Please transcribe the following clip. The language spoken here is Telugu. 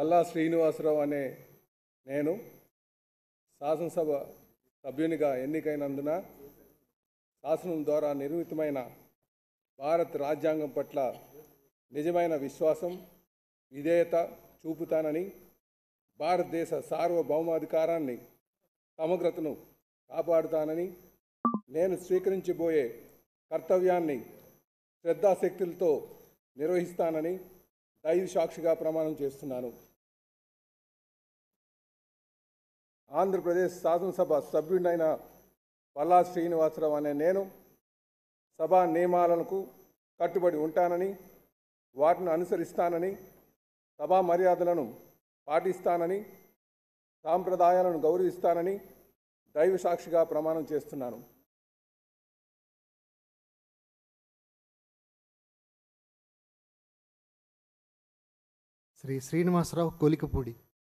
పల్లా శ్రీనివాసరావు అనే నేను శాసనసభ సభ్యునిగా ఎన్నికైనందున శాసనం ద్వారా నిర్మితమైన భారత్ రాజ్యాంగం పట్ల నిజమైన విశ్వాసం విధేయత చూపుతానని భారతదేశ సార్వభౌమాధికారాన్ని సమగ్రతను కాపాడుతానని నేను స్వీకరించబోయే కర్తవ్యాన్ని శ్రద్ధాశక్తులతో నిర్వహిస్తానని దైవ సాక్షిగా ప్రమాణం చేస్తున్నాను ఆంధ్రప్రదేశ్ శాసనసభ సభ్యుడైన పల్లా శ్రీనివాసరావు అనే నేను సభా నియమాలకు కట్టుబడి ఉంటానని వాటిని అనుసరిస్తానని సభా మర్యాదలను పాటిస్తానని సాంప్రదాయాలను గౌరవిస్తానని దైవ సాక్షిగా ప్రమాణం చేస్తున్నాను శ్రీ శ్రీనివాసరావు కోలికపూడి